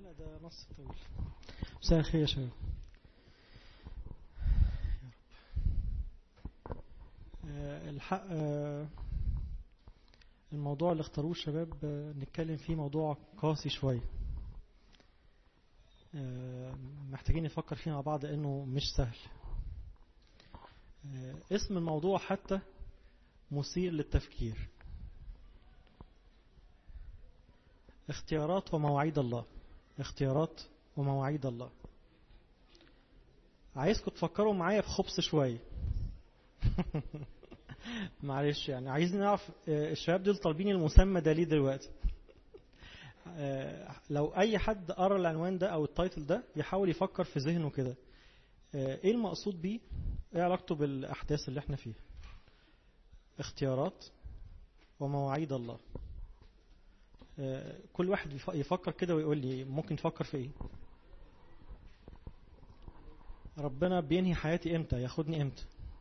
لا ده نص طويل مساء الخير يا شباب آه، الحق آه، الموضوع اللي اختاروه الشباب آه، نتكلم فيه موضوع قاسي شوية آه، محتاجين نفكر فيه مع بعض انه مش سهل آه، اسم الموضوع حتى مثير للتفكير اختيارات ومواعيد الله اختيارات ومواعيد الله عايزكم تفكروا معايا في خبص شوية معلش يعني عايزين نعرف آه، الشباب دول طالبين المسمى ده ليه دلوقتي آه، لو اي حد قرا العنوان ده او التايتل ده يحاول يفكر في ذهنه كده آه، ايه المقصود بيه ايه علاقته بالاحداث اللي احنا فيها اختيارات ومواعيد الله آه، كل واحد يف- يفكر كده ويقول لي ممكن تفكر في ايه ربنا بينهي حياتي امتى ياخدني امتى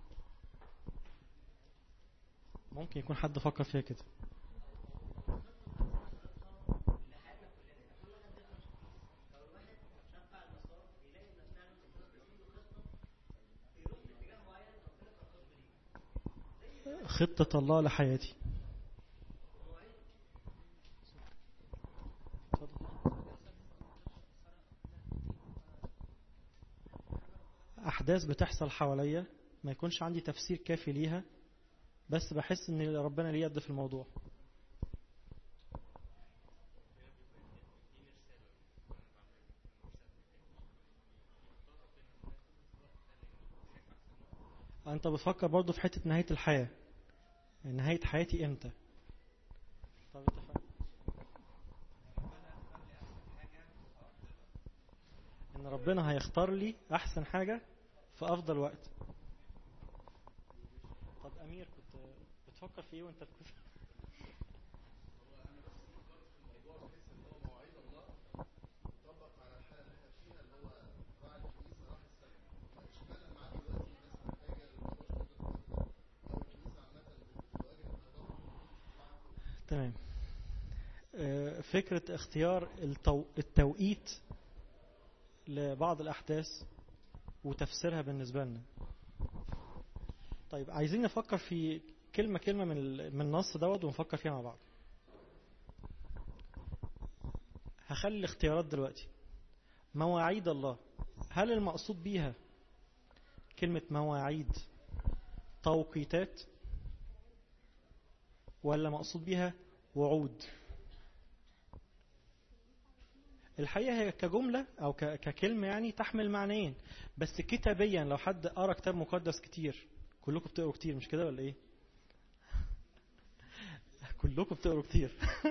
ممكن يكون حد فكر فيها كده خطة الله لحياتي أحداث بتحصل حواليا ما يكونش عندي تفسير كافي ليها بس بحس إن ربنا ليه يد في الموضوع أنت بتفكر برضو في حتة نهاية الحياة نهاية حياتي إمتى طب اتفقنا إن ربنا هيختار لي أحسن حاجة في أفضل وقت طب أمير كنت بتفكر في إيه وأنت بتكون تمام آه، فكرة اختيار التو... التوقيت لبعض الأحداث وتفسيرها بالنسبة لنا طيب عايزين نفكر في كلمة كلمة من ال- من النص دوت ونفكر فيها مع بعض هخلي الاختيارات دلوقتي مواعيد الله هل المقصود بيها كلمة مواعيد توقيتات ولا مقصود بيها وعود الحقيقة هي كجملة أو ك- ككلمة يعني تحمل معنيين بس كتابيا لو حد قرأ كتاب مقدس كتير كلكم بتقروا كتير مش كده ولا إيه؟ كلكم بتقروا كتير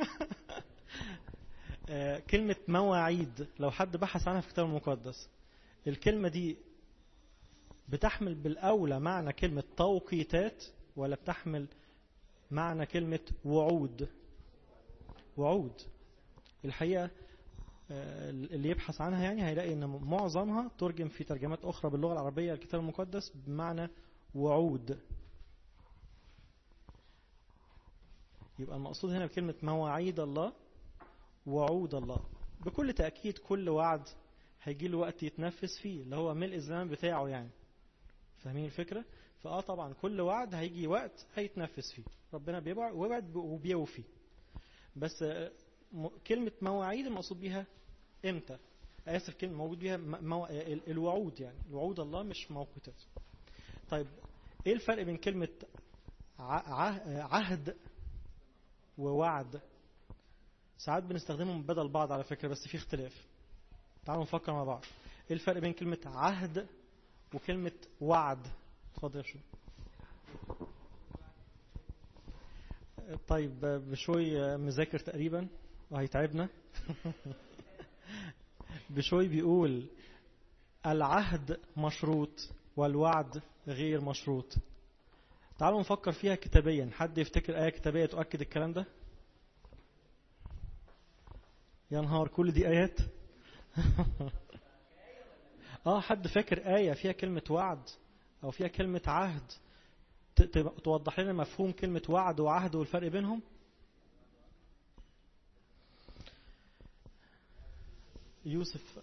آه، كلمة مواعيد لو حد بحث عنها في الكتاب المقدس الكلمة دي بتحمل بالأولى معنى كلمة توقيتات ولا بتحمل معنى كلمة وعود وعود الحقيقة آه، اللي يبحث عنها يعني هيلاقي ان معظمها ترجم في ترجمات اخرى باللغة العربية الكتاب المقدس بمعنى وعود يبقى المقصود هنا بكلمة مواعيد الله وعود الله بكل تأكيد كل وعد هيجي له وقت يتنفس فيه اللي هو ملء الزمان بتاعه يعني فاهمين الفكرة؟ فاه طبعا كل وعد هيجي وقت هيتنفس فيه ربنا بيبعد ويبعد وبيوفي بس آه، م- كلمة مواعيد المقصود بيها امتى اسف كلمة موجود بيها م- مو... ال- الوعود يعني الوعود الله مش موقوتات طيب ايه الفرق بين كلمة ع... ع... عهد ووعد ساعات بنستخدمهم بدل بعض على فكرة بس في اختلاف تعالوا نفكر مع بعض ايه الفرق بين كلمة عهد وكلمة وعد اتفضل يا شو طيب بشوي مذاكر تقريبا وهيتعبنا بشوي بيقول العهد مشروط والوعد غير مشروط تعالوا نفكر فيها كتابيا حد يفتكر آية كتابية تؤكد الكلام ده يا نهار كل دي آيات اه حد فاكر آية فيها كلمة وعد أو فيها كلمة عهد ت- ت- توضح لنا مفهوم كلمة وعد وعهد والفرق بينهم يوسف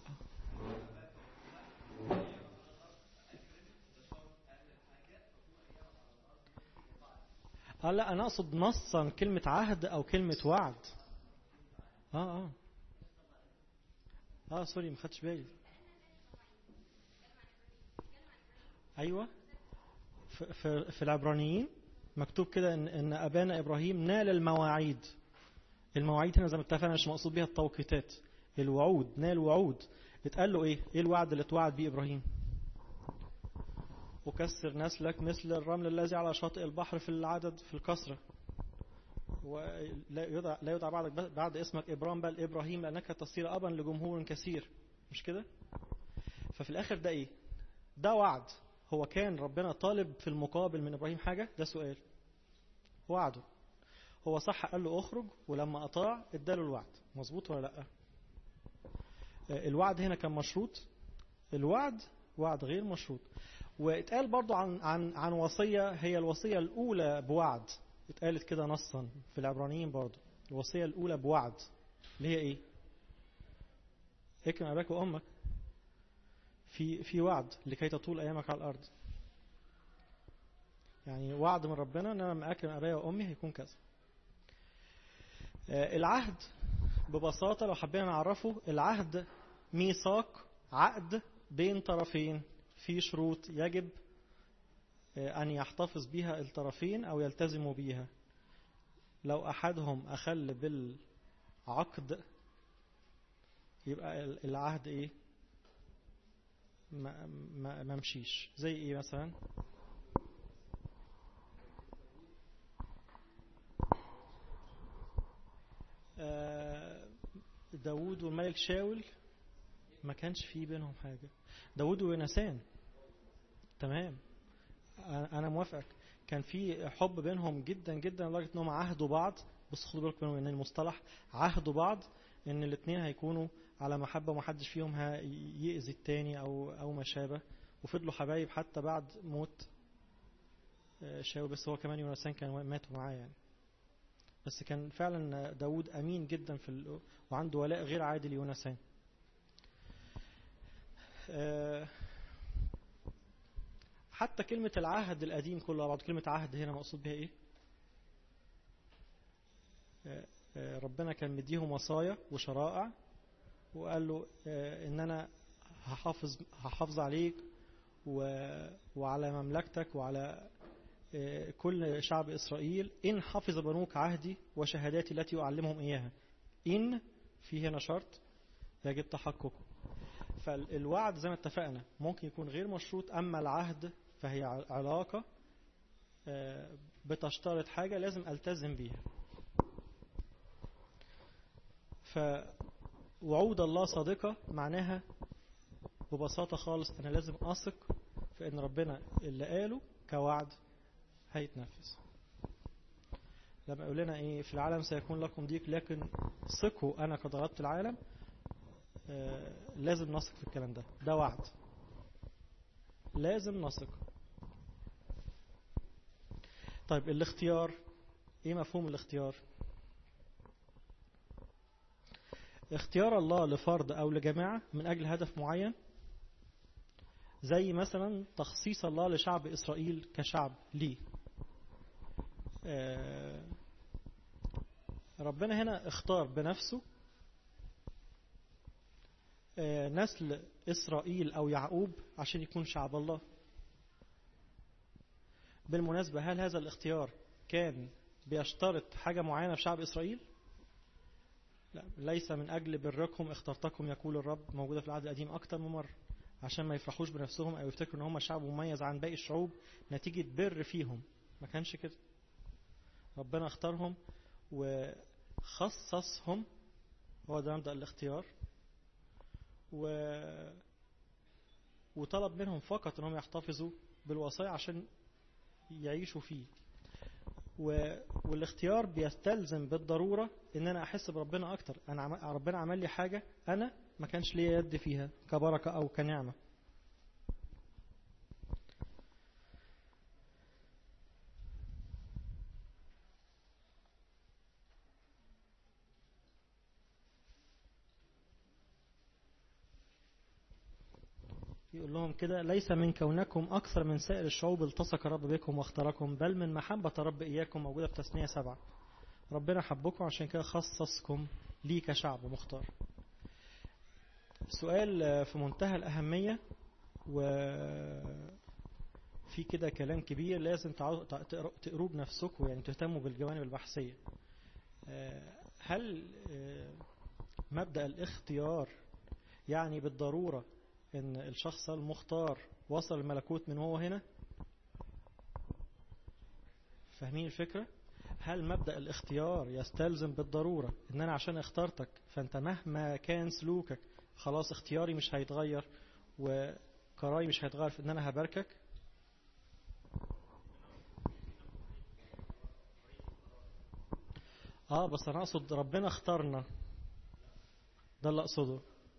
اه لا انا اقصد نصا كلمة عهد او كلمة وعد اه اه اه سوري ما خدتش بالي ايوه في, في, في العبرانيين مكتوب كده ان, ان ابانا ابراهيم نال المواعيد المواعيد هنا زي ما اتفقنا مش مقصود بيها التوقيتات الوعود نال وعود اتقال له ايه ايه الوعد اللي اتوعد بيه ابراهيم وكسر نسلك مثل الرمل الذي على شاطئ البحر في العدد في الكسرة ولا يدعى لا يدعى بعدك بعد اسمك ابرام بل ابراهيم لانك تصير ابا لجمهور كثير مش كده ففي الاخر ده ايه ده وعد هو كان ربنا طالب في المقابل من ابراهيم حاجه ده سؤال وعده هو صح قال له اخرج ولما اطاع اداله الوعد مظبوط ولا لا الوعد هنا كان مشروط الوعد وعد غير مشروط واتقال برضو عن عن عن وصيه هي الوصيه الاولى بوعد اتقالت كده نصا في العبرانيين برضو الوصيه الاولى بوعد اللي هي ايه اكرم اباك وامك في في وعد لكي تطول ايامك على الارض يعني وعد من ربنا ان انا لما اكرم ابايا وامي هيكون كذا العهد ببساطة لو حبينا نعرفه العهد ميثاق عقد بين طرفين في شروط يجب أن يحتفظ بها الطرفين أو يلتزموا بها لو أحدهم أخل بالعقد يبقى العهد إيه ما, ما, ما مشيش زي إيه مثلا داود والملك شاول ما كانش في بينهم حاجة داود ويونسان تمام أنا موافقك كان في حب بينهم جدا جدا لدرجة أنهم عهدوا بعض بس خدوا بالكم من المصطلح عهدوا بعض إن الاثنين هيكونوا على محبة ومحدش فيهم هيأذي التاني أو أو ما شابه وفضلوا حبايب حتى بعد موت شاول بس هو كمان يونسان كان ماتوا معاه يعني بس كان فعلا داود أمين جدا في ال... وعنده ولاء غير عادي ليونسان حتى كلمة العهد القديم كله بعض كلمة عهد هنا مقصود بها ايه ربنا كان مديهم وصايا وشرائع وقال له ان انا هحافظ هحافظ عليك وعلى مملكتك وعلى كل شعب إسرائيل إن حفظ بنوك عهدي وشهاداتي التي أعلمهم إياها إن في هنا شرط يجب تحققه فالوعد زي ما اتفقنا ممكن يكون غير مشروط أما العهد فهي علاقة بتشترط حاجة لازم ألتزم بيها فوعود الله صادقة معناها ببساطة خالص أنا لازم أثق في أن ربنا اللي قاله كوعد هيتنفذ لما يقول لنا ايه في العالم سيكون لكم ضيق لكن ثقوا انا قد غلبت العالم آه لازم نثق في الكلام ده ده وعد لازم نثق طيب الاختيار ايه مفهوم الاختيار اختيار الله لفرد او لجماعة من اجل هدف معين زي مثلا تخصيص الله لشعب اسرائيل كشعب ليه ربنا هنا اختار بنفسه نسل إسرائيل أو يعقوب عشان يكون شعب الله بالمناسبة هل هذا الاختيار كان بيشترط حاجة معينة في شعب إسرائيل لا ليس من أجل بركم اخترتكم يقول الرب موجودة في العهد القديم أكتر من مرة عشان ما يفرحوش بنفسهم أو يفتكروا إن هم شعب مميز عن باقي الشعوب نتيجة بر فيهم ما كانش كده ربنا اختارهم وخصصهم هو ده مبدأ الاختيار و وطلب منهم فقط انهم يحتفظوا بالوصايا عشان يعيشوا فيه و... والاختيار بيستلزم بالضرورة ان انا احس بربنا اكتر انا عم... ربنا عمل لي حاجة انا ما كانش ليا يد فيها كبركة او كنعمة يقول لهم كده ليس من كونكم أكثر من سائر الشعوب التصق رب بكم واختاركم بل من محبة رب إياكم موجودة في تثنية سبعة ربنا حبكم عشان كده خصصكم ليه كشعب مختار سؤال في منتهى الأهمية و في كده كلام كبير لازم تقروه بنفسكم يعني تهتموا بالجوانب البحثية هل مبدأ الاختيار يعني بالضرورة ان الشخص المختار وصل الملكوت من هو هنا فاهمين الفكرة هل مبدأ الاختيار يستلزم بالضرورة ان انا عشان اخترتك فانت مهما كان سلوكك خلاص اختياري مش هيتغير وقراري مش هيتغير في ان انا هباركك اه بس انا اقصد ربنا اختارنا ده اللي اقصده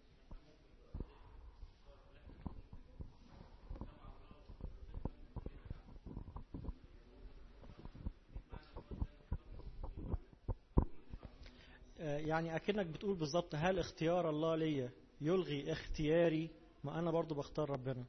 يعني أكنك بتقول بالظبط هل اختيار الله ليا يلغي اختياري ما أنا برضو بختار ربنا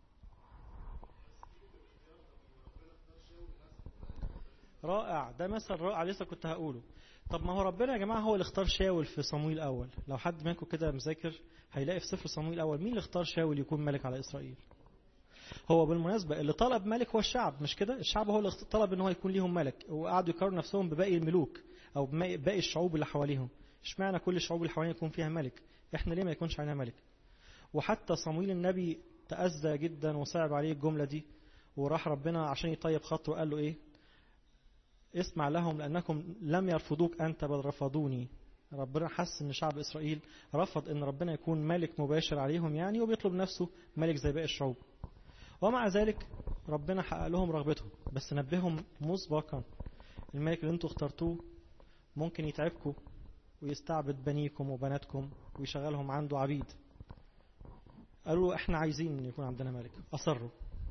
رائع ده مثل رائع لسه كنت هقوله طب ما هو ربنا يا جماعة هو اللي اختار شاول في صمويل الأول لو حد منكم كده مذاكر هيلاقي في سفر صمويل الأول مين اللي اختار شاول يكون ملك على إسرائيل هو بالمناسبة اللي طلب ملك هو الشعب مش كده الشعب هو اللي طلب ان هو يكون ليهم ملك وقعدوا يقارنوا نفسهم بباقي الملوك او باقي الشعوب اللي حواليهم اشمعنى كل الشعوب اللي حوالينا يكون فيها ملك احنا ليه ما يكونش علينا ملك وحتى صمويل النبي تأذى جدا وصعب عليه الجملة دي وراح ربنا عشان يطيب خاطره قال له ايه اسمع لهم لأنكم لم يرفضوك أنت بل رفضوني ربنا حس ان شعب إسرائيل رفض ان ربنا يكون ملك مباشر عليهم يعني وبيطلب نفسه ملك زي باقي الشعوب ومع ذلك ربنا حقق لهم رغبتهم بس نبههم مسبقا الملك اللي انتوا اخترتوه ممكن يتعبكم ويستعبد بنيكم وبناتكم ويشغلهم عنده عبيد قالوا احنا عايزين ان يكون عندنا ملك اصروا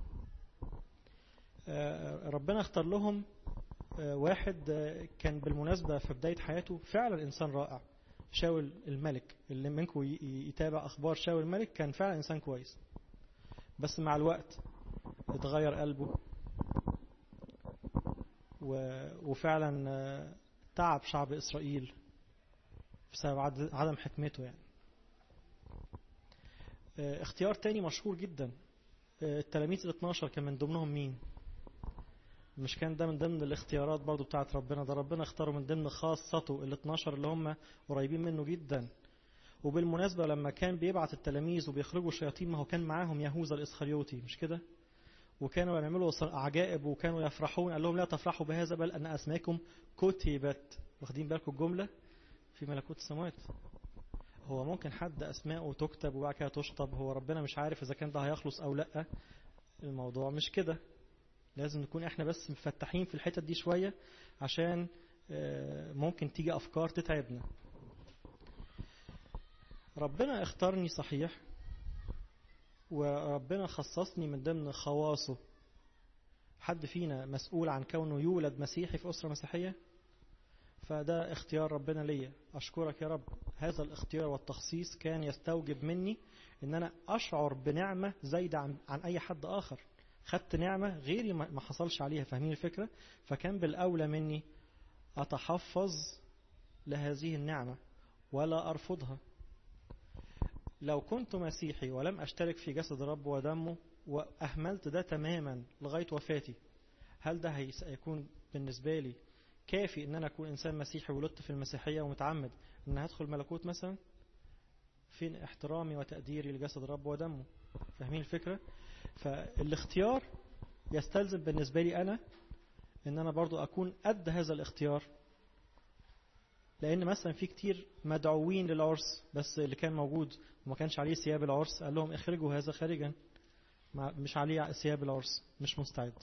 ربنا اختار لهم واحد كان بالمناسبة في بداية حياته فعلا إنسان رائع شاول الملك اللي منكم يتابع أخبار شاول الملك كان فعلا إنسان كويس بس مع الوقت اتغير قلبه وفعلا تعب شعب إسرائيل بسبب عدم حكمته يعني اختيار تاني مشهور جدا التلاميذ ال 12 كان من ضمنهم مين مش كان ده من ضمن الاختيارات برضو بتاعت ربنا ده ربنا اختاره من ضمن خاصته ال 12 اللي هم قريبين منه جدا وبالمناسبة لما كان بيبعت التلاميذ وبيخرجوا الشياطين ما هو كان معاهم يهوذا الإسخريوطي مش كده وكانوا يعملوا عجائب وكانوا يفرحون قال لهم لا تفرحوا بهذا بل أن أسماءكم كتبت واخدين بالكم الجملة في ملكوت السماوات هو ممكن حد أسماءه تكتب وبعد كده تشطب هو ربنا مش عارف إذا كان ده هيخلص أو لأ الموضوع مش كده لازم نكون احنا بس مفتحين في الحتت دي شوية عشان ممكن تيجي أفكار تتعبنا ربنا اختارني صحيح وربنا خصصني من ضمن خواصه حد فينا مسؤول عن كونه يولد مسيحي في أسرة مسيحية فده اختيار ربنا ليا أشكرك يا رب هذا الاختيار والتخصيص كان يستوجب مني ان انا اشعر بنعمة زايدة عن, عن اي حد اخر خدت نعمة غيري ما حصلش عليها فاهمين الفكرة فكان بالأولى مني أتحفظ لهذه النعمة ولا أرفضها لو كنت مسيحي ولم أشترك في جسد الرب ودمه وأهملت ده تماما لغاية وفاتي هل ده هيكون بالنسبة لي كافي ان انا اكون انسان مسيحي ولدت في المسيحية ومتعمد ان هدخل ملكوت مثلا فين احترامي وتقديري لجسد الرب ودمه فاهمين الفكرة فالاختيار يستلزم بالنسبة لي انا ان انا برضو اكون قد هذا الاختيار لان مثلا في كتير مدعوين للعرس بس اللي كان موجود وما كانش عليه ثياب العرس قال لهم اخرجوا هذا خارجا مش عليه ثياب العرس مش مستعد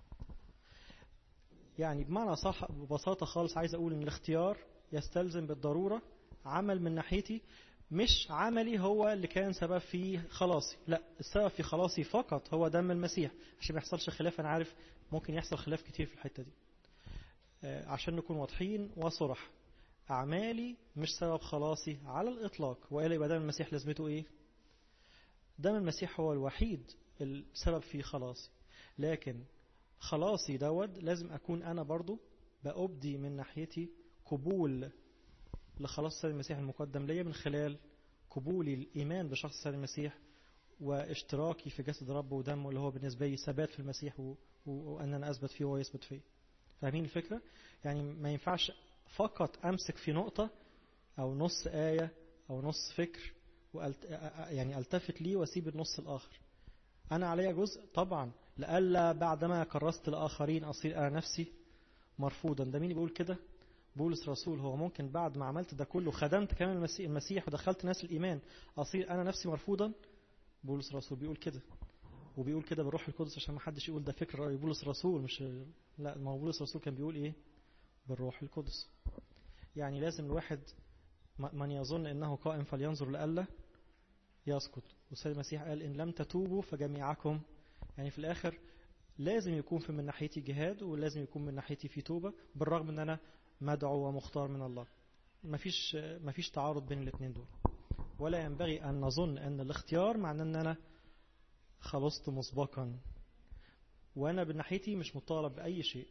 يعني بمعنى صح ببساطة خالص عايز أقول إن الاختيار يستلزم بالضرورة عمل من ناحيتي مش عملي هو اللي كان سبب في خلاصي لا السبب في خلاصي فقط هو دم المسيح عشان ما يحصلش خلاف أنا عارف ممكن يحصل خلاف كتير في الحتة دي عشان نكون واضحين وصرح أعمالي مش سبب خلاصي على الإطلاق وإلا يبقى دم المسيح لازمته إيه دم المسيح هو الوحيد السبب في خلاصي لكن خلاصي دوت لازم أكون أنا برضو بأبدي من ناحيتي قبول لخلاص السيد المسيح المقدم ليا من خلال قبولي الإيمان بشخص السيد المسيح واشتراكي في جسد رب ودمه اللي هو بالنسبة لي ثبات في المسيح و... و... وأن أنا أثبت فيه وهو يثبت فيه فاهمين الفكرة؟ يعني ما ينفعش فقط أمسك في نقطة أو نص آية أو نص فكر وألت... يعني ألتفت ليه وأسيب النص الآخر أنا علي جزء طبعا لألا بعدما كرست الآخرين أصير أنا نفسي مرفوضا ده مين بيقول كده بولس رسول هو ممكن بعد ما عملت ده كله خدمت كمان المسيح, المسيح ودخلت ناس الإيمان أصير أنا نفسي مرفوضا بولس رسول بيقول كده وبيقول كده بالروح القدس عشان ما حدش يقول ده فكر رأي بولس رسول مش لا ما هو بولس رسول كان بيقول ايه بالروح القدس يعني لازم الواحد من يظن انه قائم فلينظر لألا يسقط والسيد المسيح قال ان لم تتوبوا فجميعكم يعني في الاخر لازم يكون في من ناحيتي جهاد ولازم يكون من ناحيتي في توبة بالرغم ان انا مدعو ومختار من الله مفيش مفيش تعارض بين الاثنين دول ولا ينبغي أن نظن أن الاختيار معناه أن أنا خلصت مسبقا وأنا بناحيتي مش مطالب بأي شيء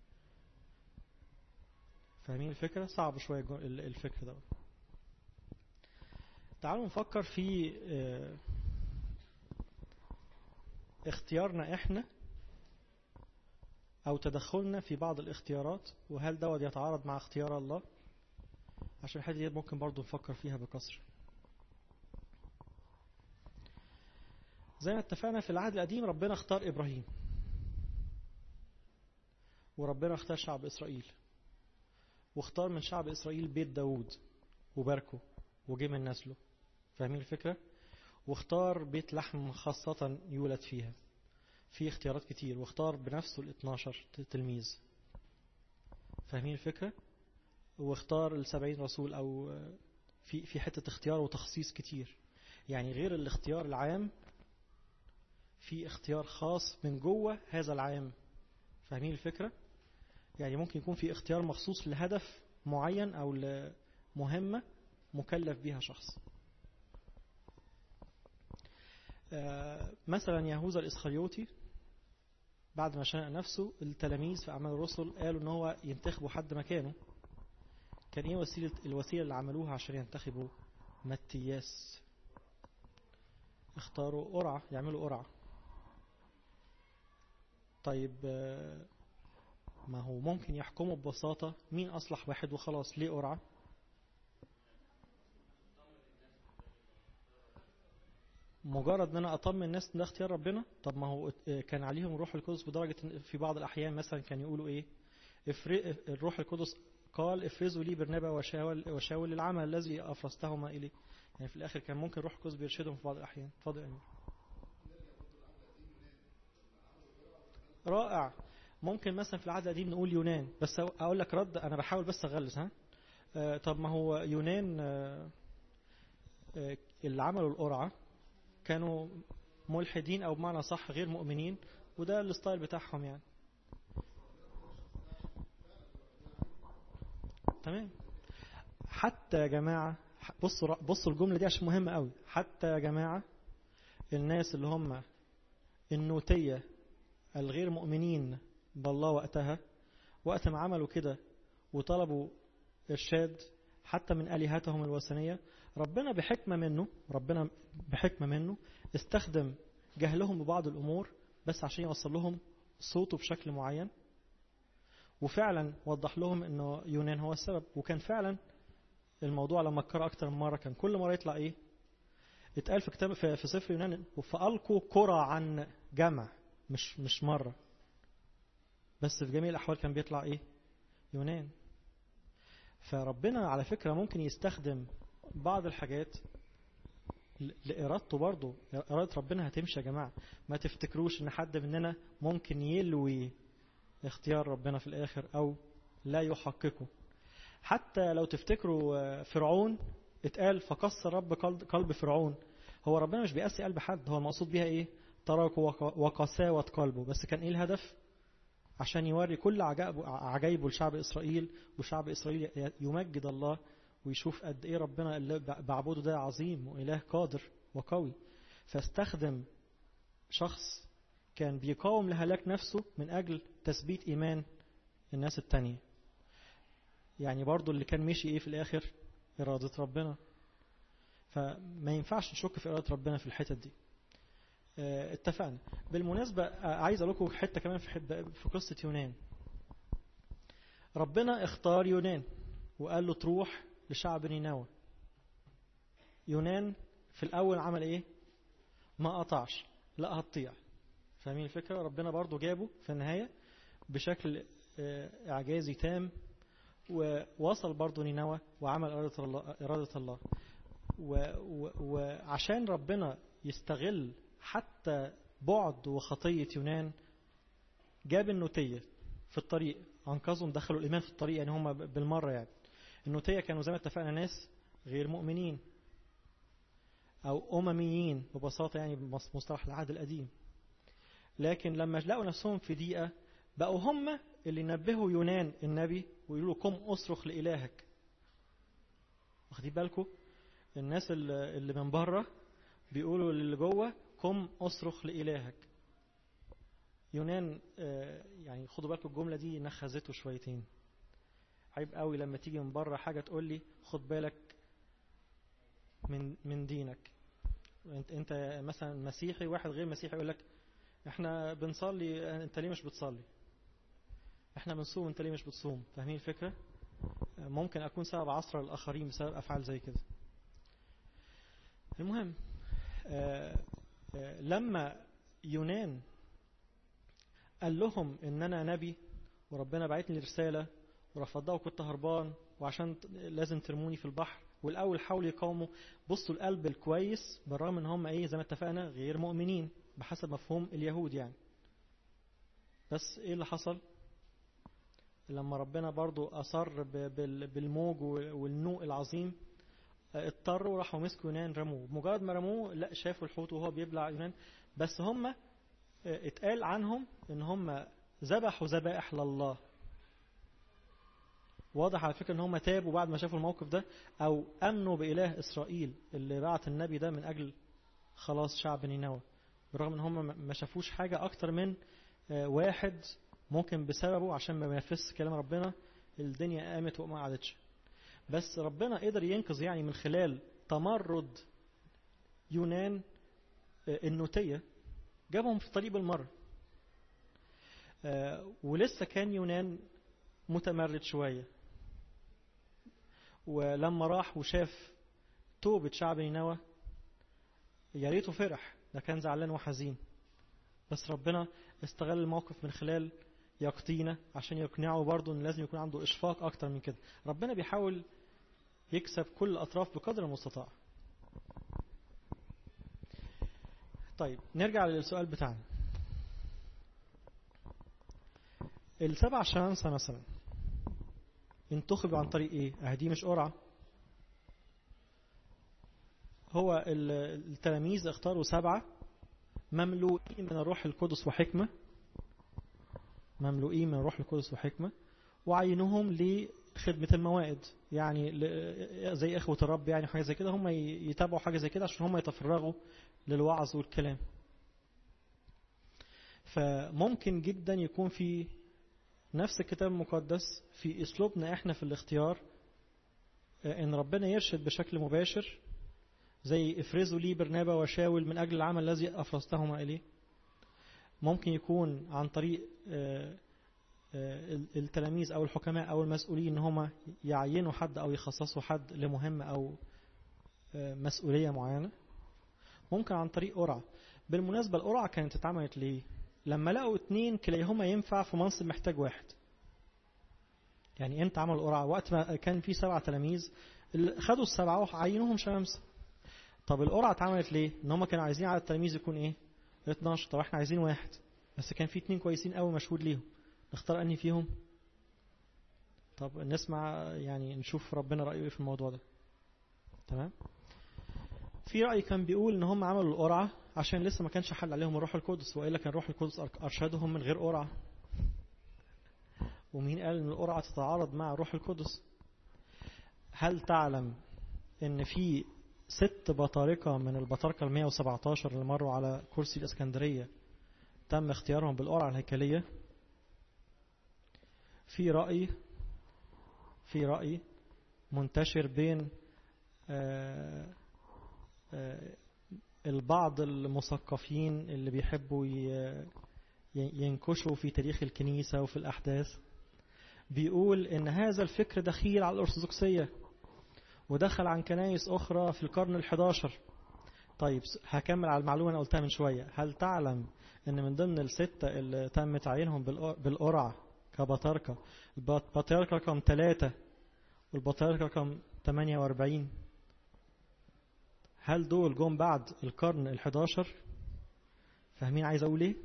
فاهمين الفكرة؟ صعب شوية الفكر ده تعالوا نفكر في اختيارنا احنا أو تدخلنا في بعض الاختيارات وهل دوت يتعارض مع اختيار الله عشان الحاجة دي ممكن برضو نفكر فيها بكثرة زي ما اتفقنا في العهد القديم ربنا اختار إبراهيم وربنا اختار شعب إسرائيل واختار من شعب إسرائيل بيت داود وباركه وجه من نسله فاهمين الفكرة؟ واختار بيت لحم خاصة يولد فيها في اختيارات كتير واختار بنفسه ال 12 تلميذ فاهمين الفكرة؟ واختار السبعين رسول أو في في حتة اختيار وتخصيص كتير يعني غير الاختيار العام في اختيار خاص من جوه هذا العام فاهمين الفكرة؟ يعني ممكن يكون في اختيار مخصوص لهدف معين أو لمهمة مكلف بها شخص مثلا يهوذا الإسخريوطي بعد ما شنق نفسه التلاميذ في أعمال الرسل قالوا إن هو ينتخبوا حد مكانه كان إيه وسيلة الوسيلة اللي عملوها عشان ينتخبوا متياس اختاروا قرعة يعملوا قرعة طيب ما هو ممكن يحكموا ببساطة مين أصلح واحد وخلاص ليه قرعة مجرد ان انا اطمن الناس ده اختيار ربنا طب ما هو كان عليهم الروح القدس بدرجه في بعض الاحيان مثلا كان يقولوا ايه الروح القدس قال افرزوا لي برنابا وشاول وشاول العمل الذي افرزتهما اليه يعني في الاخر كان ممكن الروح القدس بيرشدهم في بعض الاحيان اتفضل يا امير رائع ممكن مثلا في العهد القديم نقول يونان بس اقول لك رد انا بحاول بس اغلس ها آه طب ما هو يونان آه آه اللي عملوا القرعه كانوا ملحدين او بمعنى صح غير مؤمنين وده الستايل بتاعهم يعني تمام حتى يا جماعة بصوا بصوا الجملة دي عشان مهمة قوي حتى يا جماعة الناس اللي هم النوتية الغير مؤمنين بالله وقتها وقت ما عملوا كده وطلبوا إرشاد حتى من آلهتهم الوثنية ربنا بحكمة منه ربنا بحكمة منه استخدم جهلهم ببعض الأمور بس عشان يوصل لهم صوته بشكل معين وفعلا وضح لهم انه يونان هو السبب وكان فعلا الموضوع لما اتكرر اكتر من مره كان كل مره يطلع ايه اتقال في كتاب في, في سفر يونان فالقوا كرة عن جمع مش مش مره بس في جميع الاحوال كان بيطلع ايه يونان فربنا على فكره ممكن يستخدم بعض الحاجات لإرادته برضه إرادة ربنا هتمشي يا جماعة ما تفتكروش إن حد مننا ممكن يلوي اختيار ربنا في الآخر أو لا يحققه حتى لو تفتكروا فرعون اتقال فقص رب قلب فرعون هو ربنا مش بيقسي قلب حد هو المقصود بيها ايه تركه وقساوة قلبه بس كان ايه الهدف عشان يوري كل عجائبه لشعب إسرائيل وشعب إسرائيل يمجد الله ويشوف قد ايه ربنا اللي بعبده ده عظيم وإله قادر وقوي فاستخدم شخص كان بيقاوم لهلاك نفسه من أجل تثبيت إيمان الناس التانية يعني برضو اللي كان مشي إيه في الآخر إرادة ربنا فما ينفعش نشك في إرادة ربنا في الحتة دي اه اتفقنا بالمناسبة عايز أقول لكم حتة كمان في, في قصة يونان ربنا اختار يونان وقال له تروح لشعب نينوى يونان في الأول عمل إيه ما قطعش لا هتطيع فاهمين الفكرة ربنا برضو جابه في النهاية بشكل إعجازي تام ووصل برضو نينوى وعمل إرادة الله, إرادة الله وعشان ربنا يستغل حتى بعد وخطية يونان جاب النوتية في الطريق أنقذهم دخلوا الإيمان في الطريق يعني هم بالمرة يعني النوتية كانوا زي ما اتفقنا ناس غير مؤمنين أو أمميين ببساطة يعني بمصطلح العهد القديم لكن لما لقوا نفسهم في ضيقة بقوا هم اللي نبهوا يونان النبي ويقولوا قم أصرخ لإلهك واخدين بالكم الناس اللي من بره بيقولوا للي جوه قم أصرخ لإلهك يونان يعني خدوا بالكم الجملة دي نخزته شويتين عيب قوي لما تيجي من بره حاجة تقول لي خد بالك من من دينك انت انت مثلا مسيحي واحد غير مسيحي يقول لك احنا بنصلي انت ليه مش بتصلي احنا بنصوم انت ليه مش بتصوم فاهمين الفكرة ممكن اكون سبب عصر الاخرين بسبب افعال زي كده المهم آآ آآ لما يونان قال لهم ان انا نبي وربنا بعتني رسالة ورفضها وكنت هربان وعشان لازم ترموني في البحر والاول حاولوا يقاوموا بصوا القلب الكويس بالرغم ان هم ايه زي ما اتفقنا غير مؤمنين بحسب مفهوم اليهود يعني بس ايه اللي حصل لما ربنا برضو اصر بالموج والنوء العظيم اضطروا وراحوا مسكوا يونان رموه مجرد ما رموه لا شافوا الحوت وهو بيبلع يونان بس هم اتقال عنهم ان هم ذبحوا ذبائح لله واضح على فكرة ان هم تابوا بعد ما شافوا الموقف ده او امنوا بإله اسرائيل اللي بعت النبي ده من اجل خلاص شعب نينوى بالرغم ان هم ما شافوش حاجة اكتر من واحد ممكن بسببه عشان ما ينفذش كلام ربنا الدنيا قامت وما قعدتش بس ربنا قدر ينقذ يعني من خلال تمرد يونان النوتية جابهم في طريق بالمرة ولسه كان يونان متمرد شوية ولما راح وشاف توبة شعب نينوى يا ريته فرح ده كان زعلان وحزين بس ربنا استغل الموقف من خلال يقطينا عشان يقنعه برضه ان لازم يكون عنده اشفاق اكتر من كده ربنا بيحاول يكسب كل الاطراف بقدر المستطاع طيب نرجع للسؤال بتاعنا السبع شمامسة مثلا انتخبوا عن طريق ايه اه دي مش قرعة هو التلاميذ اختاروا سبعة مملوئين من الروح القدس وحكمة مملوئين من الروح القدس وحكمة وعينهم لخدمة الموائد يعني زي إخوة الرب يعني حاجة زي كده هم يتابعوا حاجة زي كده عشان هم يتفرغوا للوعظ والكلام فممكن جدا يكون في نفس الكتاب المقدس في اسلوبنا احنا في الاختيار ان ربنا يرشد بشكل مباشر زي افرزوا لي برنابا وشاول من اجل العمل الذي افرزتهما اليه ممكن يكون عن طريق التلاميذ او الحكماء او المسؤولين ان هم يعينوا حد او يخصصوا حد لمهمه او مسؤوليه معينه ممكن عن طريق قرعه بالمناسبه القرعه كانت اتعملت ليه لما لقوا اتنين كليهما ينفع في منصب محتاج واحد يعني امتى عملوا القرعه وقت ما كان في سبعة تلاميذ خدوا السبعة وعينوهم شمامسة طب القرعه اتعملت ليه ان هم كانوا عايزين عدد التلاميذ يكون ايه 12 طب احنا عايزين واحد بس كان في اتنين كويسين قوي مشهود ليهم نختار انهي فيهم طب نسمع يعني نشوف ربنا رايه ايه في الموضوع ده تمام في رأي كان بيقول ان هم عملوا القرعة عشان لسه ما كانش حل عليهم الروح القدس وإلا كان الروح القدس أرشدهم من غير قرعة ومين قال ان القرعة تتعارض مع الروح القدس هل تعلم ان في ست بطاركة من البطاركة ال 117 اللي مروا على كرسي الإسكندرية تم اختيارهم بالقرعة الهيكلية في رأي في رأي منتشر بين آآ آآ البعض المثقفين اللي بيحبوا ينكشوا في تاريخ الكنيسة وفي الأحداث بيقول إن هذا الفكر دخيل على الأرثوذكسية ودخل عن كنايس أخرى في القرن الحداشر طيب هكمل على المعلومة أنا قلتها من شوية هل تعلم أن من ضمن الستة اللي تم تعيينهم بالقرعة كبطاركة البطاركة رقم ثلاثة والبطاركة رقم 48 هل دول جم بعد القرن الحداشر فاهمين عايز أقول إيه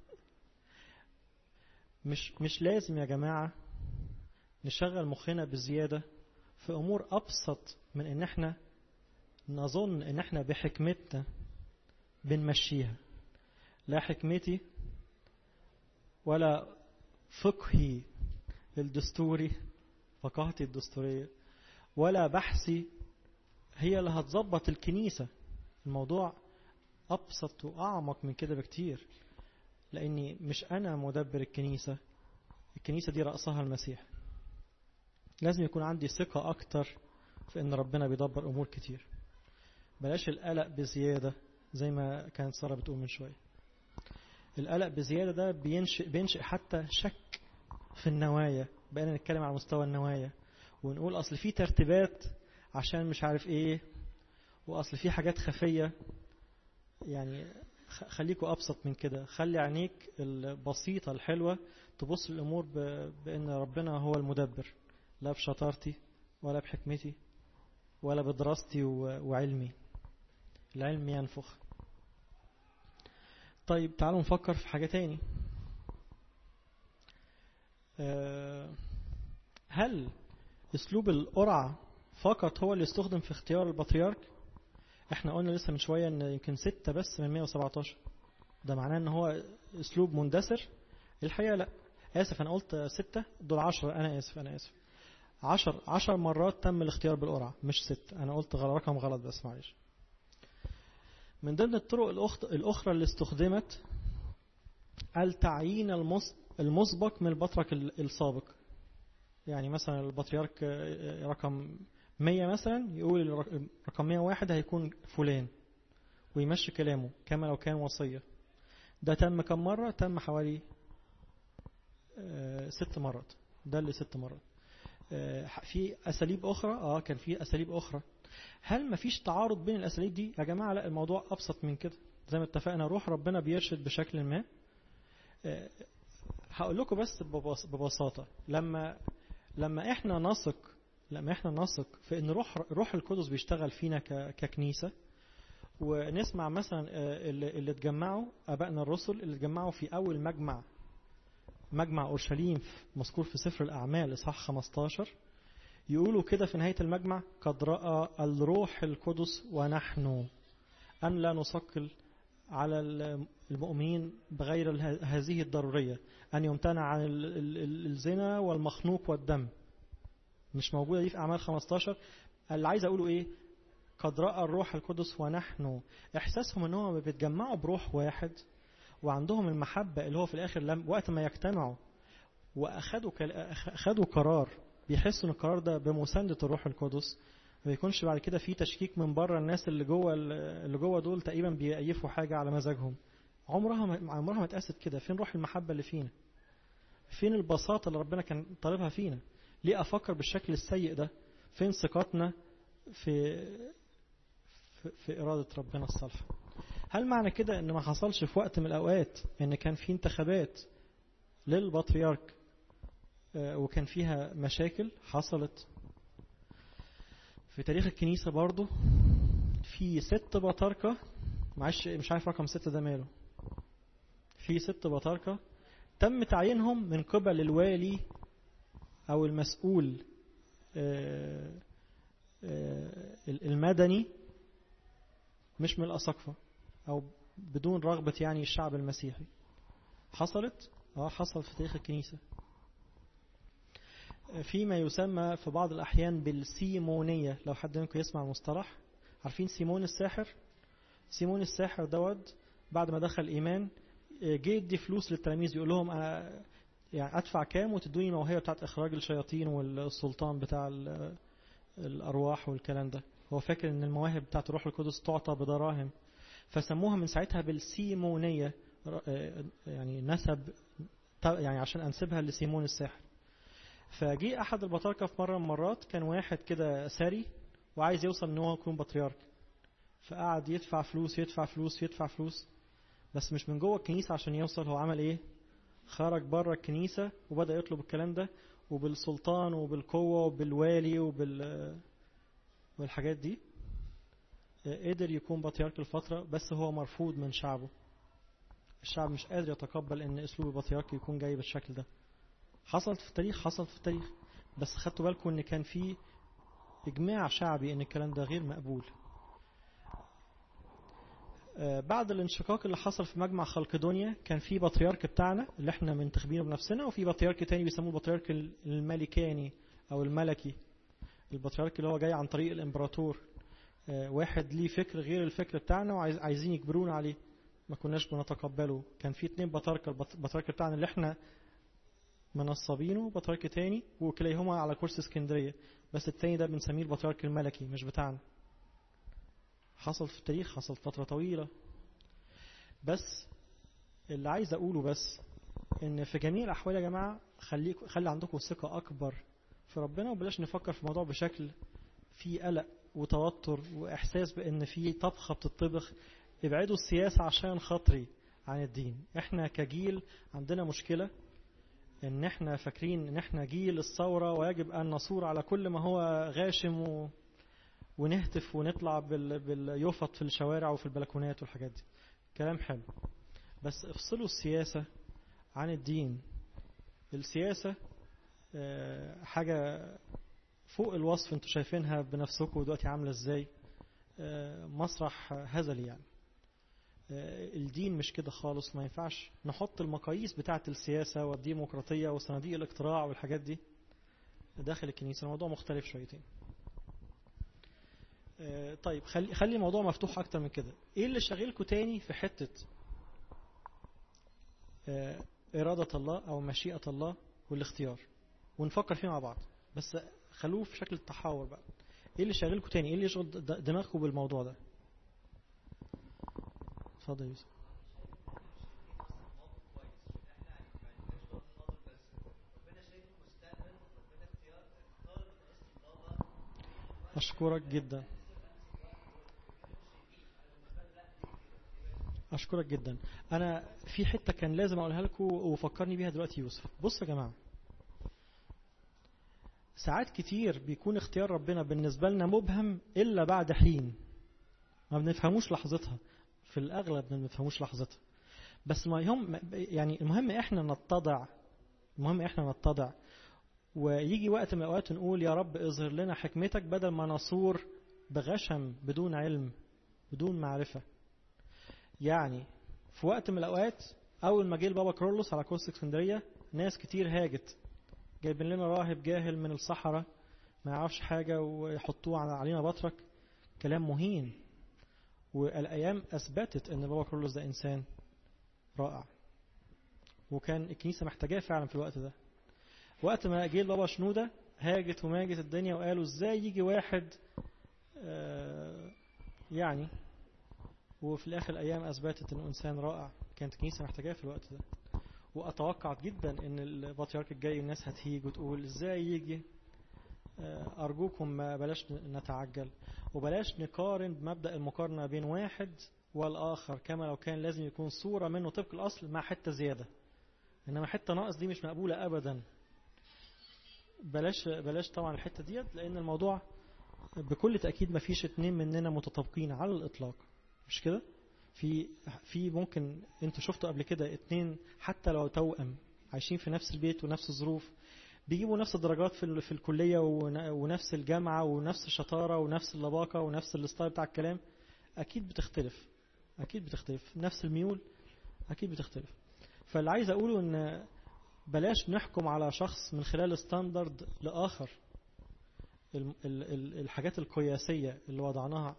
مش مش لازم يا جماعة نشغل مخنا بزيادة في أمور أبسط من إن إحنا نظن إن إحنا بحكمتنا بنمشيها لا حكمتي ولا فقهي الدستوري فقاهتي الدستورية ولا بحثي هي اللي هتظبط الكنيسة الموضوع أبسط وأعمق من كده بكتير لأني مش أنا مدبر الكنيسة الكنيسة دي رأسها المسيح لازم يكون عندي ثقة أكتر في أن ربنا بيدبر أمور كتير بلاش القلق بزيادة زي ما كانت سارة بتقول من شوية القلق بزيادة ده بينشئ, بينشئ حتى شك في النوايا بقينا نتكلم على مستوى النوايا ونقول أصل في ترتيبات عشان مش عارف إيه وأصل في حاجات خفية يعني خليكوا أبسط من كده خلي عينيك البسيطة الحلوة تبص الأمور بأن ربنا هو المدبر لا بشطارتي ولا بحكمتي ولا بدراستي وعلمي العلم ينفخ طيب تعالوا نفكر في حاجة تاني هل اسلوب القرعة فقط هو اللي استخدم في اختيار البطريرك احنا قلنا لسه من شوية ان يمكن ستة بس من 117 ده معناه ان هو اسلوب مندثر الحقيقة لا اسف انا قلت ستة دول عشرة انا اسف انا اسف عشر عشر مرات تم الاختيار بالقرعة مش ست انا قلت رقم غلط بس معلش من ضمن الطرق الأخرى اللي استخدمت التعيين المسبق من البطرك السابق يعني مثلا البطريرك رقم 100 مثلا يقول رقم 101 هيكون فلان ويمشي كلامه كما لو كان وصية ده تم كم مرة تم حوالي ست مرات ده اللي ست مرات في أساليب أخرى آه كان في أساليب أخرى هل ما فيش تعارض بين الأساليب دي يا جماعة لا الموضوع أبسط من كده زي ما اتفقنا روح ربنا بيرشد بشكل ما هقول لكم بس ببساطة لما لما احنا نثق لما احنا نثق في ان روح روح القدس بيشتغل فينا ككنيسة ونسمع مثلا اللي, اللي اتجمعوا ابائنا الرسل اللي اتجمعوا في اول مجمع مجمع اورشليم مذكور في سفر الاعمال اصحاح 15 يقولوا كده في نهاية المجمع قد رأى الروح القدس ونحن أن لا نثقل على المؤمنين بغير هذه الضرورية أن يمتنع عن الزنا والمخنوق والدم مش موجودة دي في أعمال 15 اللي عايز أقوله إيه قد رأى الروح القدس ونحن إحساسهم أنهم بيتجمعوا بروح واحد وعندهم المحبة اللي هو في الآخر لم وقت ما يجتمعوا وأخدوا أخدوا قرار بيحسوا ان القرار ده بمساندة الروح القدس ما يكونش بعد كده في تشكيك من بره الناس اللي جوه اللي جوه دول تقريبا بيأيفوا حاجة على مزاجهم عمرها ما عمرها ما اتقاست كده فين روح المحبة اللي فينا فين البساطة اللي ربنا كان طالبها فينا ليه أفكر بالشكل السيء ده فين ثقتنا في في, في إرادة ربنا الصالحة هل معنى كده ان ما حصلش في وقت من الأوقات ان كان في انتخابات للبطريرك وكان فيها مشاكل حصلت في تاريخ الكنيسة برضو في ست بطاركة معلش مش عارف رقم ستة ده ماله في ست بطاركة تم تعيينهم من قبل الوالي أو المسؤول المدني مش من الأساقفة أو بدون رغبة يعني الشعب المسيحي حصلت اه حصل في تاريخ الكنيسة فيما يسمى في بعض الأحيان بالسيمونية لو حد منكم يسمع المصطلح عارفين سيمون الساحر سيمون الساحر دوت بعد ما دخل ايمان جه يدي فلوس للتلاميذ يقول لهم انا يعني ادفع كام وتدوني الموهبه بتاعت اخراج الشياطين والسلطان بتاع الارواح والكلام ده هو فاكر ان المواهب بتاعت الروح القدس تعطى بدراهم فسموها من ساعتها بالسيمونيه يعني نسب يعني عشان انسبها لسيمون الساحر فجي احد البطاركه في مره من المرات كان واحد كده ساري وعايز يوصل ان هو يكون بطريرك فقعد يدفع فلوس يدفع فلوس يدفع فلوس بس مش من جوه الكنيسه عشان يوصل هو عمل ايه خرج بره الكنيسه وبدا يطلب الكلام ده وبالسلطان وبالقوه وبالوالي وبال والحاجات دي قدر يكون بطريرك الفتره بس هو مرفوض من شعبه الشعب مش قادر يتقبل ان اسلوب البطريرك يكون جاي بالشكل ده حصلت في التاريخ حصلت في التاريخ بس خدتوا بالكم ان كان في اجماع شعبي ان الكلام ده غير مقبول بعد الانشقاق اللي حصل في مجمع خلقدونيا كان في بطريرك بتاعنا اللي احنا منتخبينه بنفسنا وفي بطريرك تاني بيسموه البطريرك الملكاني او الملكي البطريرك اللي هو جاي عن طريق الامبراطور واحد ليه فكر غير الفكر بتاعنا وعايزين يجبرونا عليه ما كناش بنتقبله كان في اتنين بطاركة البطاركة بتاعنا اللي احنا منصبينه بطاركة تاني وكليهما على كرسي اسكندرية بس التاني ده بنسميه البطارك الملكي مش بتاعنا حصل في التاريخ حصل فترة طويلة بس اللي عايز أقوله بس إن في جميع الأحوال يا جماعة خلي خلي عندكم ثقة أكبر في ربنا وبلاش نفكر في الموضوع بشكل فيه قلق وتوتر وإحساس بإن في طبخة بتطبخ ابعدوا السياسة عشان خاطري عن الدين احنا كجيل عندنا مشكلة ان احنا فاكرين ان احنا جيل الثورة ويجب ان نصور على كل ما هو غاشم و... ونهتف ونطلع بال... باليفط في الشوارع وفي البلكونات والحاجات دي كلام حلو بس افصلوا السياسة عن الدين السياسة حاجة فوق الوصف انتوا شايفينها بنفسكم دلوقتي عاملة ازاي مسرح هزلي يعني الدين مش كده خالص ما ينفعش نحط المقاييس بتاعة السياسة والديمقراطية وصناديق الاقتراع والحاجات دي داخل الكنيسة الموضوع مختلف شويتين طيب خلي خلي الموضوع مفتوح أكتر من كده إيه اللي شاغلكوا تاني في حتة إرادة الله أو مشيئة الله والاختيار ونفكر فيه مع بعض بس خلوه في شكل التحاور بقى إيه اللي شاغلكوا تاني إيه اللي يشغل دماغكم بالموضوع ده اتفضل يوسف أشكرك جدا أشكرك جدا أنا في حتة كان لازم أقولها لكم وفكرني بيها دلوقتي يوسف بصوا يا جماعة ساعات كتير بيكون اختيار ربنا بالنسبة لنا مبهم إلا بعد حين ما بنفهموش لحظتها في الأغلب ما بنفهموش لحظتها بس ما هم يعني المهم إحنا نتضع المهم إحنا نتضع ويجي وقت من الأوقات نقول يا رب اظهر لنا حكمتك بدل ما نصور بغشم بدون علم بدون معرفة يعني في وقت من الأوقات أول ما جه البابا كرولوس على كورس اسكندرية ناس كتير هاجت جايبين لنا راهب جاهل من الصحراء ما يعرفش حاجة ويحطوه علينا بطرك كلام مهين والأيام أثبتت أن بابا كرولوس ده إنسان رائع وكان الكنيسة محتاجاه فعلا في الوقت ده وقت ما جه البابا شنودة هاجت وماجت الدنيا وقالوا ازاي يجي واحد آه يعني وفي الآخر الأيام أثبتت أنه إنسان رائع كانت الكنيسة محتاجاه في الوقت ده وأتوقع جدا أن البطريرك الجاي الناس هتهيج وتقول إزاي يجي أرجوكم ما بلاش نتعجل وبلاش نقارن بمبدأ المقارنة بين واحد والآخر كما لو كان لازم يكون صورة منه طبق الأصل مع حتة زيادة إنما حتة ناقص دي مش مقبولة أبدا بلاش بلاش طبعا الحتة ديت لأن الموضوع بكل تأكيد ما فيش اتنين مننا متطابقين على الإطلاق مش كده؟ في في ممكن انتوا شفتوا قبل كده اتنين حتى لو توأم عايشين في نفس البيت ونفس الظروف بيجيبوا نفس الدرجات في في الكليه ونفس الجامعه ونفس الشطاره ونفس اللباقه ونفس الستايل بتاع الكلام اكيد بتختلف اكيد بتختلف نفس الميول اكيد بتختلف فاللي عايز اقوله ان بلاش نحكم على شخص من خلال ستاندرد لاخر الحاجات القياسيه اللي وضعناها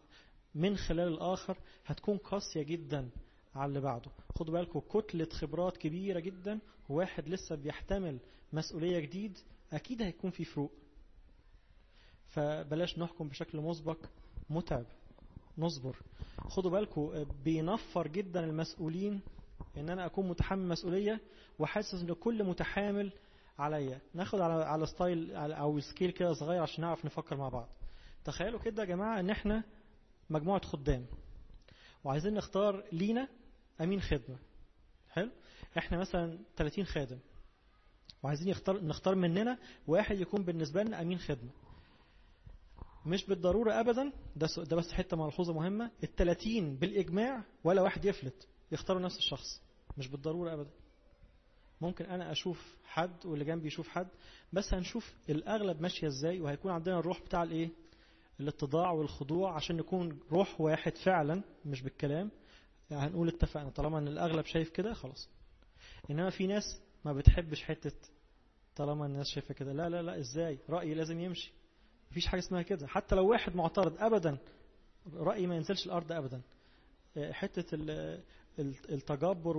من خلال الآخر هتكون قاسية جدا على اللي بعده خدوا بالكم كتلة خبرات كبيرة جدا وواحد لسه بيحتمل مسؤولية جديد أكيد هيكون في فروق فبلاش نحكم بشكل مسبق متعب نصبر خدوا بالكم بينفر جدا المسؤولين ان انا اكون متحمل مسؤولية وحاسس ان كل متحامل عليا ناخد على على ستايل او سكيل كده صغير عشان نعرف نفكر مع بعض تخيلوا كده يا جماعة ان احنا مجموعة خدام وعايزين نختار لينا امين خدمة حلو احنا مثلا 30 خادم وعايزين يختار نختار مننا واحد يكون بالنسبة لنا امين خدمة مش بالضرورة ابدا ده ده بس حتة ملحوظة مهمة ال 30 بالاجماع ولا واحد يفلت يختاروا نفس الشخص مش بالضرورة ابدا ممكن انا اشوف حد واللي جنبي يشوف حد بس هنشوف الاغلب ماشية ازاي وهيكون عندنا الروح بتاع الايه الاتضاع والخضوع عشان نكون روح واحد فعلا مش بالكلام يعني هنقول اتفقنا طالما ان الاغلب شايف كده خلاص انما في ناس ما بتحبش حتة طالما الناس شايفة كده لا لا لا ازاي رأيي لازم يمشي مفيش حاجة اسمها كده حتى لو واحد معترض ابدا رأيي ما ينزلش الارض ابدا حتة التجبر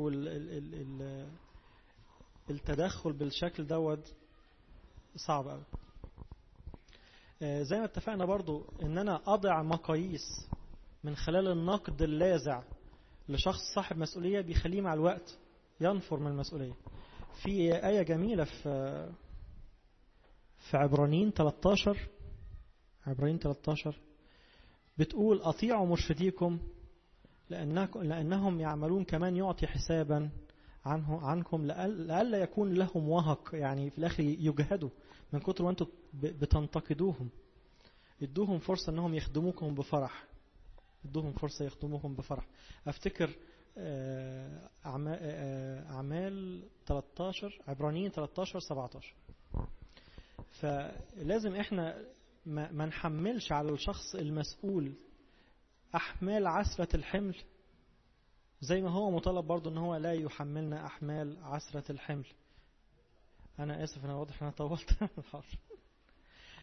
والتدخل بالشكل دوت صعب قوي زي ما اتفقنا برضو ان انا اضع مقاييس من خلال النقد اللاذع لشخص صاحب مسؤولية بيخليه مع الوقت ينفر من المسؤولية في آية جميلة في في عبرانيين 13 عبرانيين 13 بتقول أطيعوا مرشديكم لأنهم يعملون كمان يعطي حسابا عنه عنكم لألا يكون لهم وهق يعني في الآخر يجهدوا من كتر وأنتم بتنتقدوهم ادوهم فرصة أنهم يخدموكم بفرح ادوهم فرصة يخدموكم بفرح أفتكر أعمال 13 عبرانيين 13 17 فلازم احنا ما نحملش على الشخص المسؤول أحمال عسرة الحمل زي ما هو مطالب برضو ان هو لا يحملنا أحمال عسرة الحمل أنا آسف أنا واضح أنا طولت